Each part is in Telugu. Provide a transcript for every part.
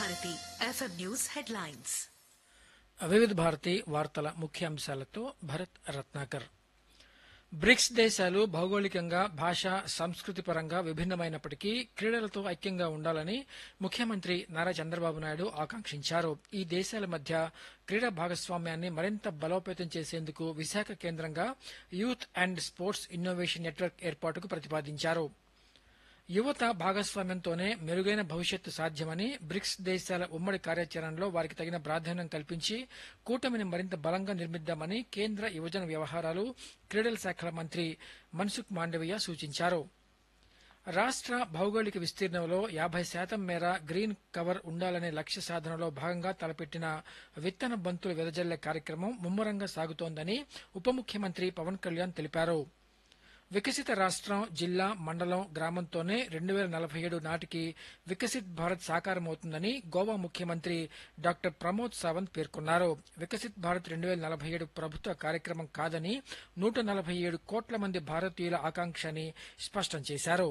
భారతి ఎఫ్ఎం న్యూస్ హెడ్లైన్స్ వివిధ భారతి వార్తల ముఖ్యాంశాలతో భరత్ రత్నాకర్ బ్రిక్స్ దేశాలు భౌగోళికంగా భాష సంస్కృతి పరంగా విభిన్నమైనప్పటికీ క్రీడలతో ఐక్యంగా ఉండాలని ముఖ్యమంత్రి నారా చంద్రబాబు నాయుడు ఆకాంక్షించారు ఈ దేశాల మధ్య క్రీడా భాగస్వామ్యాన్ని మరింత బలోపేతం చేసేందుకు విశాఖ కేంద్రంగా youth and sports innovation network ఏర్పాటుకు ప్రతిపాదించారు యువత భాగస్వామ్యంతోనే మెరుగైన భవిష్యత్తు సాధ్యమని బ్రిక్స్ దేశాల ఉమ్మడి కార్యాచరణలో వారికి తగిన ప్రాధాన్యం కల్పించి కూటమిని మరింత బలంగా నిర్మిద్దామని కేంద్ర యువజన వ్యవహారాలు క్రీడల శాఖల మంత్రి మన్సుఖ్ మాండవీయ సూచించారు రాష్ట్ర భౌగోళిక విస్తీర్ణంలో యాభై శాతం మేర గ్రీన్ కవర్ ఉండాలనే లక్ష్య సాధనలో భాగంగా తలపెట్టిన విత్తన బంతులు వెదజల్లే కార్యక్రమం ముమ్మరంగా సాగుతోందని ఉప ముఖ్యమంత్రి పవన్ కళ్యాణ్ తెలిపారు వికసిత రాష్ట్రం జిల్లా మండలం గ్రామంతోనే రెండు వేల నలభై ఏడు నాటికి వికసిత్ భారత్ సాకారమవుతుందని గోవా ముఖ్యమంత్రి డాక్టర్ ప్రమోద్ సావంత్ పేర్కొన్నారు వికసిత్ భారత్ రెండు వేల నలభై ఏడు ప్రభుత్వ కార్యక్రమం కాదని నూట నలభై ఏడు కోట్ల మంది భారతీయుల ఆకాంక్ష అని స్పష్టం చేశారు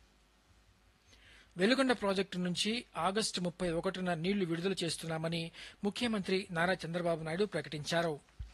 వెలుగొండ ప్రాజెక్టు నుంచి ఆగస్టు ముప్పై ఒకటిన నీళ్లు విడుదల చేస్తున్నామని ముఖ్యమంత్రి నారా చంద్రబాబు నాయుడు ప్రకటించారు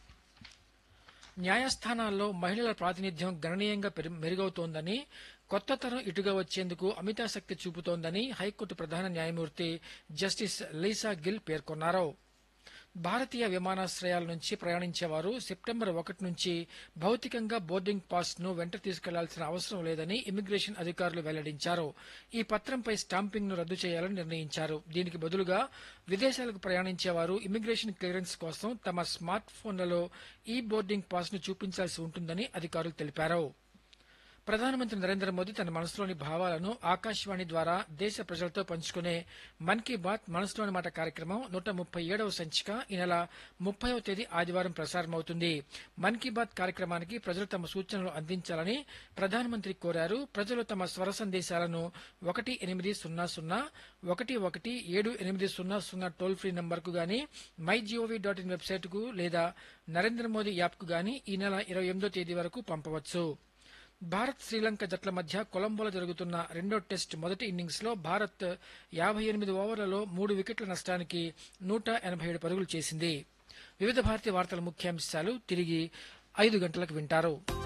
న్యాయస్థానాల్లో మహిళల ప్రాతినిధ్యం గణనీయంగా పెరు- మెరుగవుతోందని కొత్త తరం ఇటుగా వచ్చేందుకు అమితాశక్తి చూపుతోందని హైకోర్టు ప్రధాన న్యాయమూర్తి జస్టిస్ లీసా గిల్ పేర్కొన్నారు భారతీయ విమానాశ్రయాల నుంచి ప్రయాణించేవారు సెప్టెంబర్ ఒకటి నుంచి భౌతికంగా బోర్డింగ్ పాస్ ను వెంట తీసుకెళ్లాల్సిన అవసరం లేదని ఇమిగ్రేషన్ అధికారులు వెల్లడించారు ఈ పత్రంపై స్టాంపింగ్ ను రద్దు చేయాలని నిర్ణయించారు దీనికి బదులుగా విదేశాలకు ప్రయాణించేవారు ఇమిగ్రేషన్ క్లియరెన్స్ కోసం తమ స్మార్ట్ ఫోన్లలో ఈ బోర్డింగ్ పాస్ ను చూపించాల్సి ఉంటుందని అధికారులు తెలిపారు ప్రధానమంత్రి నరేంద్ర మోదీ తన మనసులోని భావాలను ఆకాశవాణి ద్వారా దేశ ప్రజలతో పంచుకునే మన్ కీ బాత్ మనసులోని మాట కార్యక్రమం నూట ముప్పై ఏడవ సంచిక ఈ నెల ముప్పైవ తేదీ ఆదివారం ప్రసారమవుతుంది మన్ కీ బాత్ కార్యక్రమానికి ప్రజలు తమ సూచనలు అందించాలని ప్రధానమంత్రి కోరారు ప్రజలు తమ స్వర సందేశాలను ఒకటి ఎనిమిది సున్నా సున్నా ఒకటి ఒకటి ఏడు ఎనిమిది సున్నా సున్నా టోల్ ఫ్రీ నంబర్కు గాని మై జీఓవీ డాట్ ఇన్ వెబ్సైట్కు లేదా నరేంద్ర మోదీ యాప్కు గాని ఈ నెల ఇరవై ఎనిమిదో తేదీ వరకు పంపవచ్చు భారత్ శ్రీలంక జట్ల మధ్య కొలంబోలో జరుగుతున్న రెండో టెస్ట్ మొదటి ఇన్నింగ్స్ లో భారత్ యాభై ఎనిమిది ఓవర్లలో మూడు వికెట్ల నష్టానికి నూట ఎనభై ఏడు పరుగులు చేసింది వివిధ భారతీయ వార్తల ముఖ్యాంశాలు తిరిగి ఐదు గంటలకు వింటారు